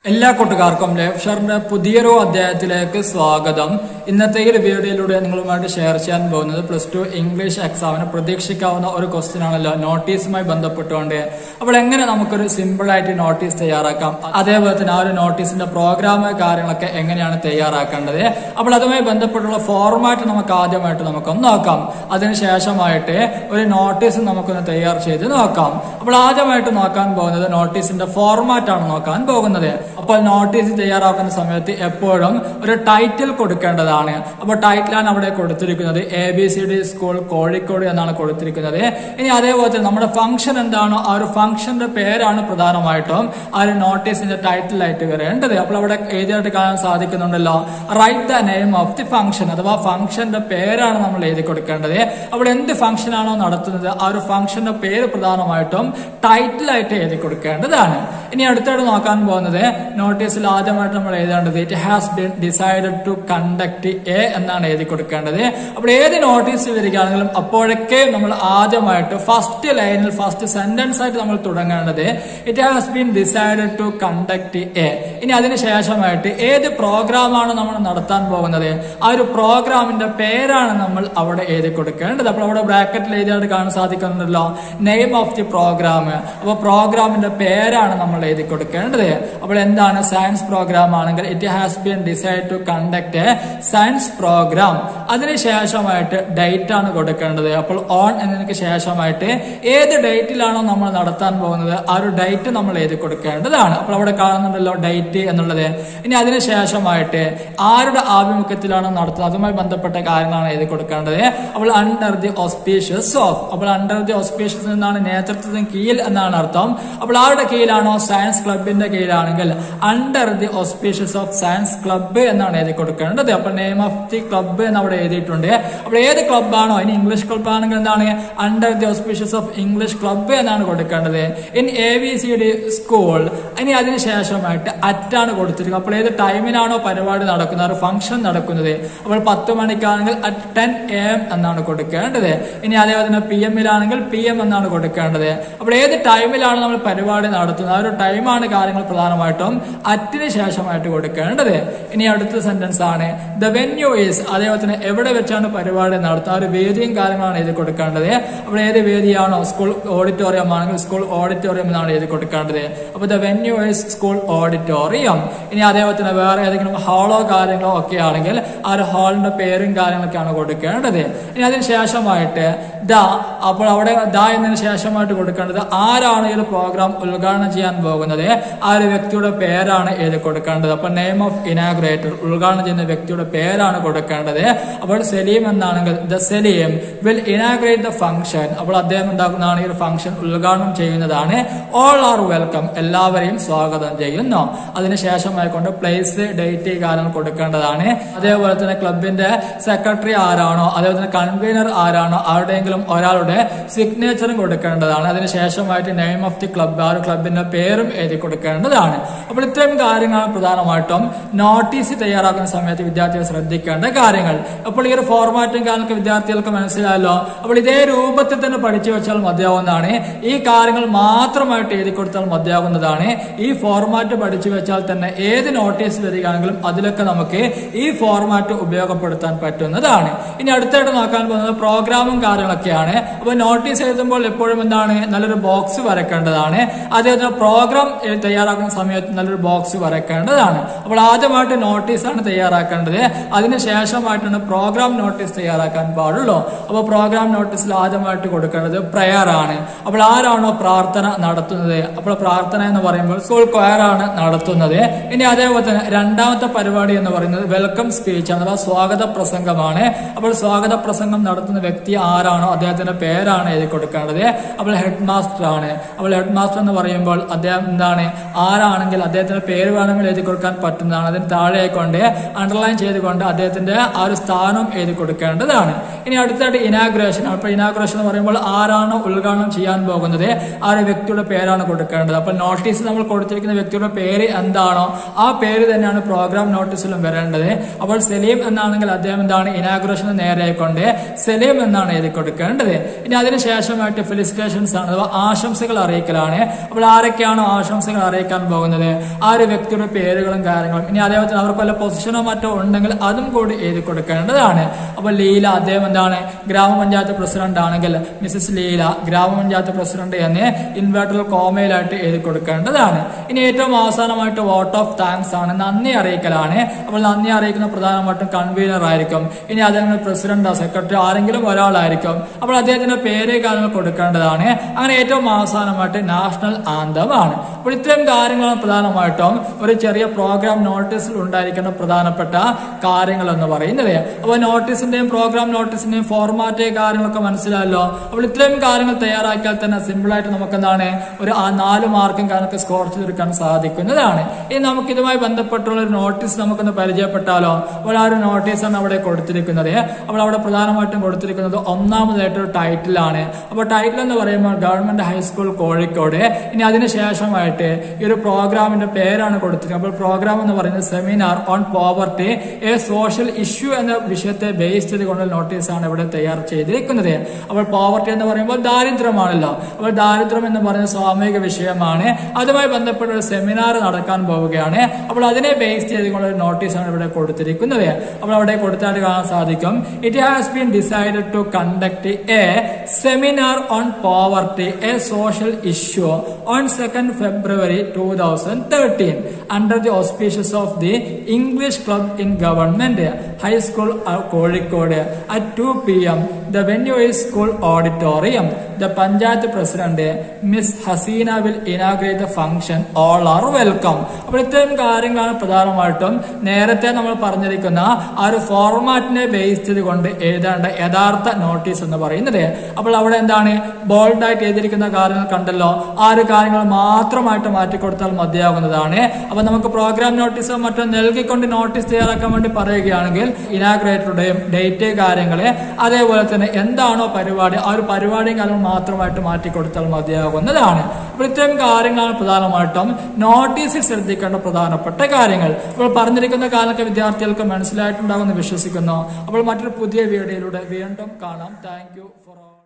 എല്ലാ കൂട്ടുകാർക്കും ലേഫ്ഷറിന്റെ പുതിയൊരു അധ്യായത്തിലേക്ക് സ്വാഗതം ഇന്നത്തെ ഈ ഒരു വീഡിയോയിലൂടെ നിങ്ങളുമായിട്ട് ഷെയർ ചെയ്യാൻ പോകുന്നത് പ്ലസ് ടു ഇംഗ്ലീഷ് എക്സാമിന് പ്രതീക്ഷിക്കാവുന്ന ഒരു ക്വസ്റ്റ്യൻ ആണല്ലോ നോട്ടീസുമായി ബന്ധപ്പെട്ടുകൊണ്ട് അപ്പോൾ എങ്ങനെ നമുക്കൊരു സിമ്പിൾ ആയിട്ട് നോട്ടീസ് തയ്യാറാക്കാം അതേപോലെ തന്നെ ആ ഒരു നോട്ടീസിന്റെ പ്രോഗ്രാം കാര്യങ്ങളൊക്കെ എങ്ങനെയാണ് തയ്യാറാക്കേണ്ടത് അപ്പോൾ അതുമായി ബന്ധപ്പെട്ടുള്ള ഫോർമാറ്റ് നമുക്ക് ആദ്യമായിട്ട് നമുക്കൊന്ന് നോക്കാം അതിനുശേഷമായിട്ട് ഒരു നോട്ടീസ് നമുക്കൊന്ന് തയ്യാർ ചെയ്ത് നോക്കാം അപ്പോൾ ആദ്യമായിട്ട് നോക്കാൻ പോകുന്നത് നോട്ടീസിന്റെ ഫോർമാറ്റ് ആണ് നോക്കാൻ പോകുന്നത് അപ്പോൾ നോട്ടീസ് തയ്യാറാക്കുന്ന സമയത്ത് എപ്പോഴും ഒരു ടൈറ്റിൽ കൊടുക്കേണ്ടതാണ് അപ്പോൾ ടൈറ്റിലാണ് അവിടെ കൊടുത്തിരിക്കുന്നത് A B C D school Kozhikode എന്നാണ് കൊടുത്തിരിക്കുന്നത് ഇനി അതേപോലെ തന്നെ നമ്മുടെ ഫംഗ്ഷൻ എന്താണോ ആ ഒരു ഫംഗ്ഷന്റെ പേരാണ് പ്രധാനമായിട്ടും ആ ഒരു നോട്ടീസിന്റെ ടൈറ്റിലായിട്ട് വരേണ്ടത് അപ്പോൾ അവിടെ എഴുതിയായിട്ട് കാണാൻ സാധിക്കുന്നുണ്ടല്ലോ write the name of the function അഥവാ ഫംഗ്ഷന്റെ പേരാണ് നമ്മൾ എഴുതി കൊടുക്കേണ്ടത് അവിടെ എന്ത് ഫംഗ്ഷൻ ആണോ നടത്തുന്നത് ആ ഒരു ഫംഗ്ഷന്റെ പേര് പ്രധാനമായിട്ടും ടൈറ്റിലായിട്ട് എഴുതി കൊടുക്കേണ്ടതാണ് ഇനി അടുത്തായിട്ട് നോക്കാൻ പോകുന്നത് നോട്ടീസിൽ ആദ്യമായിട്ട് നമ്മൾ എഴുതേണ്ടത് it has been decided to conduct a എന്നാണ് എഴുതി കൊടുക്കേണ്ടത് അപ്പോൾ ഏത് നോട്ടീസ് വരികയാണെങ്കിലും അപ്പോഴൊക്കെ നമ്മൾ ആദ്യമായിട്ട് ഫസ്റ്റ് ലൈനിൽ ഫസ്റ്റ് സെന്റൻസ് ആയിട്ട് നമ്മൾ തുടങ്ങേണ്ടത് it has been decided to conduct a ഇനി അതിനുശേഷമായിട്ട് ഏത് പ്രോഗ്രാമാണ് നമ്മൾ നടത്താൻ പോകുന്നത് ആ ഒരു പ്രോഗ്രാമിന്റെ പേരാണ് നമ്മൾ അവിടെ എഴുതി കൊടുക്കേണ്ടത് അപ്പോൾ അവിടെ ബ്രാക്കറ്റിൽ എഴുതിയായിട്ട് കാണാൻ സാധിക്കുന്നുണ്ടല്ലോ നെയിം ഓഫ് ദി പ്രോഗ്രാം അപ്പോൾ പ്രോഗ്രാമിന്റെ പേരാണ് നമ്മൾ എഴുതി കൊടുക്കേണ്ടത് അപ്പോൾ എന്താണ് സയൻസ് പ്രോഗ്രാം ആണെങ്കിൽ it has been decide to conduct a science programme അതിനുശേഷമായിട്ട് ഡേറ്റ് ആണ് കൊടുക്കേണ്ടത് അപ്പോൾ ഓൺ എന്നതിന് ശേഷമായിട്ട് ഏത് ഡേറ്റിലാണോ നമ്മൾ നടത്താൻ പോകുന്നത് ആ ഒരു ഡേറ്റ് നമ്മൾ എഴുതി കൊടുക്കേണ്ടതാണ് അപ്പോൾ അവിടെ കാണുന്നുണ്ടല്ലോ ഡേറ്റ് എന്നുള്ളത് ഇനി അതിനുശേഷമായിട്ട് ആരുടെ ആഭിമുഖ്യത്തിലാണോ നടത്തുന്നത് അതുമായി ബന്ധപ്പെട്ട കാര്യങ്ങളാണ് എഴുതി കൊടുക്കേണ്ടത് അപ്പോൾ അണ്ടർ ദി ഓസ്പീഷ്യസ് ഓഫ് അപ്പോൾ അണ്ടർ ദി ഓസ്പീഷ്യസ് എന്നാണ് നേതൃത്വത്തിന് കീഴിൽ എന്നാണ് അർത്ഥം അപ്പോൾ ആരുടെ കീഴിലാണോ സയൻസ് ക്ലബിന്റെ കീഴിലാണെങ്കിൽ under the auspicious of science club എന്നാണ് എഴുതി കൊടുക്കേണ്ടത് അപ്പോൾ നെയിം ഓഫ് ദി ക്ലബ്ബ് എന്ന് അവിടെ എഴുതിയിട്ടുണ്ട് അപ്പോൾ ഏത് ക്ലബ്ബാണോ ഇനി ഇംഗ്ലീഷ് ക്ലബ്ബ് ആണെങ്കിൽ എന്താണ് under the auspicious of English club എന്നാണ് കൊടുക്കേണ്ടത് in A B C D school ഇനി അതിനുശേഷമായിട്ട് അറ്റാണ് കൊടുത്തിരിക്കുന്നത് അപ്പോൾ ഏത് ടൈമിനാണോ പരിപാടി നടക്കുന്നത് ഒരു ഫംഗ്ഷൻ നടക്കുന്നത് അപ്പോൾ പത്ത് മണിക്കാണെങ്കിൽ അറ്റ് ടെൻ എ എം എന്നാണ് കൊടുക്കേണ്ടത് ഇനി അതേപോലെ തന്നെ പി എമ്മിലാണെങ്കിൽ പി എം എന്നാണ് കൊടുക്കേണ്ടത് അപ്പോൾ ഏത് ടൈമിലാണ് നമ്മൾ പരിപാടി നടത്തുന്നത് ആ ഒരു ടൈമാണ് കാര്യങ്ങൾ പ്രധാനമായിട്ടും അറ്റിന് ശേഷമായിട്ട് കൊടുക്കേണ്ടത് ഇനി അടുത്ത സെന്റൻസ് ആണ് ദ വെന്യൂ ഈസ് അതേപോലെ തന്നെ എവിടെ വെച്ചാണ് പരിപാടി നടത്തുക ആ ഒരു വേദിയും കാര്യങ്ങളാണ് എഴുതി കൊടുക്കേണ്ടത് അപ്പോൾ ഏത് വേദിയാണോ സ്കൂൾ ഓഡിറ്റോറിയം ആണെങ്കിൽ സ്കൂൾ ഓഡിറ്റോറിയം എന്നാണ് എഴുതി കൊടുക്കേണ്ടത് അപ്പോൾ the venue is school auditorium ഇനി അതേപോലെ തന്നെ വേറെ ഏതെങ്കിലും ഹാളോ കാര്യങ്ങളോ ഒക്കെ ആണെങ്കിൽ ആ ഒരു ഹാളിന്റെ പേരും കാര്യങ്ങളൊക്കെയാണ് കൊടുക്കേണ്ടത് ഇനി അതിന് ശേഷമായിട്ട് ദ അപ്പോൾ അവിടെ ദ എന്നതിന് ശേഷമായിട്ട് കൊടുക്കേണ്ടത് ആരാണ് ഈ ഒരു പ്രോഗ്രാം ഉദ്ഘാടനം ചെയ്യാൻ പോകുന്നത് ആ ഒരു വ്യക്തിയുടെ പേരാണ് എഴുതി കൊടുക്കേണ്ടത് അപ്പൊ നെയിം ഓഫ് ഇനാഗ്രേറ്റർ ഉദ്ഘാടനം ചെയ്യുന്ന വ്യക്തിയുടെ പേരാണ് കൊടുക്കേണ്ടത് അപ്പോൾ സലീം എന്നാണെങ്കിൽ the Saleem will inaugurate the function അപ്പോൾ അദ്ദേഹം ഉണ്ടാക്കുന്നതാണ് ഈ ഒരു ഫംഗ്ഷൻ ഉദ്ഘാടനം ചെയ്യുന്നതാണ് ഓൾ ആർ വെൽക്കം എല്ലാവരെയും സ്വാഗതം ചെയ്യുന്നു അതിനുശേഷമായിക്കൊണ്ട് പ്ലേസ് ഡേറ്റ് കാര്യങ്ങൾ കൊടുക്കേണ്ടതാണ് അതേപോലെ തന്നെ ക്ലബിന്റെ സെക്രട്ടറി ആരാണോ അതേപോലെ തന്നെ കൺവീനർ ആരാണോ ആരുടെയെങ്കിലും ഒരാളുടെ സിഗ്നേച്ചറും കൊടുക്കേണ്ടതാണ് അതിനുശേഷമായിട്ട് നെയിം ഓഫ് ദി ക്ലബ് ആ ഒരു ക്ലബിന്റെ പേരും എഴുതി കൊടുക്കേണ്ടതാണ് അപ്പോൾ ഇത്രയും കാര്യങ്ങളാണ് പ്രധാനമായിട്ടും നോട്ടീസ് തയ്യാറാക്കുന്ന സമയത്ത് വിദ്യാർത്ഥികൾ ശ്രദ്ധിക്കേണ്ട കാര്യങ്ങൾ അപ്പോൾ ഈ ഒരു ഫോർമാറ്റും കാര്യങ്ങളൊക്കെ വിദ്യാർത്ഥികൾക്ക് മനസ്സിലായല്ലോ അപ്പോൾ ഇതേ രൂപത്തിൽ തന്നെ പഠിച്ചു വെച്ചാൽ മതിയാവുന്നതാണ് ഈ കാര്യങ്ങൾ മാത്രമായിട്ട് എഴുതി കൊടുത്താൽ മതിയാകുന്നതാണ് ഈ ഫോർമാറ്റ് പഠിച്ചു വെച്ചാൽ തന്നെ ഏത് നോട്ടീസ് വരികയാണെങ്കിലും അതിലൊക്കെ നമുക്ക് ഈ ഫോർമാറ്റ് ഉപയോഗപ്പെടുത്താൻ പറ്റുന്നതാണ് ഇനി അടുത്തായിട്ട് നോക്കാൻ പോകുന്നത് പ്രോഗ്രാമും കാര്യങ്ങളൊക്കെയാണ് അപ്പൊ നോട്ടീസ് എഴുതുമ്പോൾ എപ്പോഴും എന്താണ് നല്ലൊരു ബോക്സ് വരക്കേണ്ടതാണ് അതേപോലെ പ്രോഗ്രാം തയ്യാറാക്കുന്ന സമയത്ത് നല്ലൊരു ബോക്സ് വരക്കേണ്ടതാണ് അപ്പോൾ ആദ്യമായിട്ട് നോട്ടീസാണ് തയ്യാറാക്കേണ്ടത് അതിനുശേഷമായിട്ടാണ് പ്രോഗ്രാം നോട്ടീസ് തയ്യാറാക്കാൻ പാടുള്ളൂ അപ്പോൾ പ്രോഗ്രാം നോട്ടീസിൽ ആദ്യമായിട്ട് കൊടുക്കേണ്ടത് പ്രയർ ആണ് അപ്പോൾ ആരാണോ പ്രാർത്ഥന നടത്തുന്നത് അപ്പോൾ പ്രാർത്ഥന എന്ന് പറയുമ്പോൾ സ്കൂൾ കൊയർ ആണ് നടത്തുന്നത് ഇനി അതേപോലെ തന്നെ രണ്ടാമത്തെ പരിപാടി എന്ന് പറയുന്നത് വെൽക്കം സ്പീച്ച് അഥവാ സ്വാഗത പ്രസംഗമാണ് അപ്പോൾ സ്വാഗത പ്രസംഗം നടത്തുന്ന വ്യക്തി ആരാണോ അദ്ദേഹത്തിന്റെ പേരാണ് എഴുതി കൊടുക്കേണ്ടത് അപ്പോൾ ഹെഡ് മാസ്റ്റർ ആണ് അപ്പോൾ ഹെഡ് മാസ്റ്റർ എന്ന് പറയുമ്പോൾ അദ്ദേഹം എന്താണ് ആരാണെങ്കിൽ അദ്ദേഹത്തിന്റെ പേര് വേണമെങ്കിൽ എഴുതി കൊടുക്കാൻ പറ്റുന്നതാണ് അതിന് താഴെ കൊണ്ട് അണ്ടർലൈൻ ചെയ്ത് ചെയ്തുകൊണ്ട് അദ്ദേഹത്തിന്റെ ആ ഒരു സ്ഥാനം എഴുതി കൊടുക്കേണ്ടതാണ് ഇനി അടുത്തായിട്ട് ഇനാഗ്രേഷൻ അപ്പൊ ഇനാഗ്രേഷൻ എന്ന് പറയുമ്പോൾ ആരാണ് ഉദ്ഘാടനം ചെയ്യാൻ പോകുന്നത് ആ ഒരു വ്യക്തിയുടെ പേരാണ് കൊടുക്കേണ്ടത് അപ്പൊ നോട്ടീസ് നമ്മൾ കൊടുത്തിരിക്കുന്ന വ്യക്തിയുടെ പേര് എന്താണോ ആ പേര് തന്നെയാണ് പ്രോഗ്രാം നോട്ടീസിലും വരേണ്ടത് അപ്പോൾ സലീം എന്നാണെങ്കിൽ അദ്ദേഹം എന്താണ് ഇനാഗ്രേഷൻ നേരെ കൊണ്ട് സലീം എന്നാണ് എഴുതി കൊടുക്കേണ്ടത് ഇനി അതിനുശേഷമായിട്ട് ഫെലിസിറ്റേഷൻസ് ആണ് അഥവാ ആശംസകൾ അറിയിക്കലാണ് അപ്പോൾ ആരൊക്കെയാണോ ആശംസകൾ അറിയിക്കാൻ പോകുന്നത് ആ ഒരു വ്യക്തിയുടെ പേരുകളും കാര്യങ്ങളും ഇനി അതേപോലെ തന്നെ അവർക്ക് വല്ല പൊസിഷനോ മറ്റോ ഉണ്ടെങ്കിൽ അതും കൂടി എഴുതി കൊടുക്കേണ്ടതാണ് അപ്പോൾ ലീല അദ്ദേഹം എന്താണ് ഗ്രാമപഞ്ചായത്ത് പ്രസിഡന്റ് ആണെങ്കിൽ മിസസ് ലീല ഗ്രാമപഞ്ചായത്ത് പ്രസിഡന്റ് എന്ന് ഇൻവേർട്ടർ കോമയിലായിട്ട് എഴുതി കൊടുക്കേണ്ടതാണ് ഇനി ഏറ്റവും അവസാനമായിട്ട് വോട്ട് ഓഫ് താങ്ക്സ് ആണ് നന്ദി അറിയിക്കലാണ് അപ്പോൾ നന്ദി അറിയിക്കുന്ന പ്രധാനമായിട്ടും കൺവീനർ ആയിരിക്കും ഇനി അദ്ദേഹം പ്രസിഡന്റോ സെക്രട്ടറി ആരെങ്കിലും ഒരാളായിരിക്കും അപ്പോൾ അദ്ദേഹത്തിന്റെ പേര് കാര്യങ്ങൾ കൊടുക്കേണ്ടതാണ് അങ്ങനെ ഏറ്റവും അവസാനമായിട്ട് നാഷണൽ ആന്തമാണ് അപ്പോൾ ഇത്രയും കാര്യങ്ങളാണ് പ്രധാനമായിട്ടും ഒരു ചെറിയ പ്രോഗ്രാം നോട്ടീസിൽ ഉണ്ടായിരിക്കുന്ന പ്രധാനപ്പെട്ട കാര്യങ്ങൾ എന്ന് പറയുന്നത് അപ്പോൾ നോട്ടീസിന്റെയും പ്രോഗ്രാം നോട്ടീസിന്റെയും ഫോർമാറ്റ് കാര്യങ്ങളൊക്കെ മനസ്സിലായല്ലോ അപ്പോൾ ഇത്രയും കാര്യങ്ങൾ തയ്യാറാക്കിയാൽ തന്നെ സിമ്പിൾ ആയിട്ട് നമുക്ക് എന്താണ് ഒരു ആ നാല് മാർക്കും കാര്യങ്ങളൊക്കെ സ്കോർ ചെയ്തെടുക്കാൻ സാധിക്കുന്നതാണ് ഇനി നമുക്ക് ഇതുമായി ബന്ധപ്പെട്ടുള്ള ഒരു നോട്ടീസ് നമുക്കൊന്ന് പരിചയപ്പെട്ടാലോ അപ്പോൾ ആ ഒരു നോട്ടീസാണ് അവിടെ കൊടുത്തിരിക്കുന്നത് അപ്പോൾ അവിടെ പ്രധാനമായിട്ടും കൊടുത്തിരിക്കുന്നത് ഒന്നാമതായിട്ട് ഒരു ടൈറ്റിലാണ് അപ്പോൾ ടൈറ്റിൽ എന്ന് പറയുമ്പോൾ ഗവൺമെന്റ് ഹൈസ്കൂൾ കോഴിക്കോട് ഇനി അതിനുശേഷമായിട്ട് ഈ ഒരു പ്രോഗ്രാമിന്റെ പേരാണ് കൊടുത്തിരിക്കുന്നത് അപ്പോൾ പ്രോഗ്രാം എന്ന് പറയുന്നത് seminar on poverty a social issue എന്ന വിഷയത്തെ ബേസ് ചെയ്തുകൊണ്ട് നോട്ടീസാണ് ഇവിടെ തയ്യാർ ചെയ്തിരിക്കുന്നത് അപ്പോൾ പോവർട്ടി എന്ന് പറയുമ്പോൾ ദാരിദ്ര്യമാണല്ലോ അപ്പോൾ ദാരിദ്ര്യം എന്ന് പറയുന്ന സാമൂഹിക വിഷയമാണ് അതുമായി ബന്ധപ്പെട്ട ഒരു സെമിനാർ നടക്കാൻ പോവുകയാണ് അപ്പോൾ അതിനെ ബേസ് ചെയ്തുകൊണ്ട് ഒരു നോട്ടീസാണ് ഇവിടെ കൊടുത്തിരിക്കുന്നത് അപ്പോൾ അവിടെ കൊടുത്തായിട്ട് കാണാൻ സാധിക്കും it has been decided to conduct a seminar on poverty a social issue on second February two thousand thirteen under the auspicious of the English club in government high school Kozhikode at two P M the venue is school auditorium the panchayat president Miss Haseena will inaugurate the function all are welcome അപ്പോൾ ഇത്തരം കാര്യങ്ങളാണ് പ്രധാനമായിട്ടും നേരത്തെ നമ്മൾ പറഞ്ഞിരിക്കുന്ന ആ ഒരു ഫോർമാറ്റിനെ base ചെയ്തുകൊണ്ട് എഴുതേണ്ട യഥാർത്ഥ നോട്ടീസ് എന്ന് പറയുന്നത് അപ്പോൾ അവിടെ എന്താണ് ബോൾഡ് ആയിട്ട് എഴുതിയിരിക്കുന്ന കാര്യങ്ങൾ കണ്ടല്ലോ ആ ഒരു കാര്യങ്ങൾ മാത്രമായിട്ട് മാറ്റിക്കൊടുത്താൽ മതിയാകുന്നതാണ് അപ്പൊ നമുക്ക് പ്രോഗ്രാം നോട്ടീസോ മറ്റോ നൽകിക്കൊണ്ട് നോട്ടീസ് തയ്യാറാക്കാൻ വേണ്ടി പറയുകയാണെങ്കിൽ ഇനാഗ്രേറ്ററുടെയും ഡേറ്റ് കാര്യങ്ങള് അതേപോലെ തന്നെ എന്താണോ പരിപാടി ആ ഒരു പരിപാടിയും കാര്യങ്ങൾ മാത്രമായിട്ട് മാറ്റിക്കൊടുത്താൽ മതിയാകുന്നതാണ് അപ്പോൾ ഇത്തരം കാര്യങ്ങളാണ് പ്രധാനമായിട്ടും നോട്ടീസിൽ ശ്രദ്ധിക്കേണ്ട പ്രധാനപ്പെട്ട കാര്യങ്ങൾ അപ്പോൾ പറഞ്ഞിരിക്കുന്ന കാലമൊക്കെ വിദ്യാർത്ഥികൾക്ക് മനസ്സിലായിട്ടുണ്ടാകുമെന്ന് വിശ്വസിക്കുന്നു അപ്പോൾ മറ്റൊരു പുതിയ വീഡിയോയിലൂടെ വീണ്ടും കാണാം താങ്ക് യു ഫോർ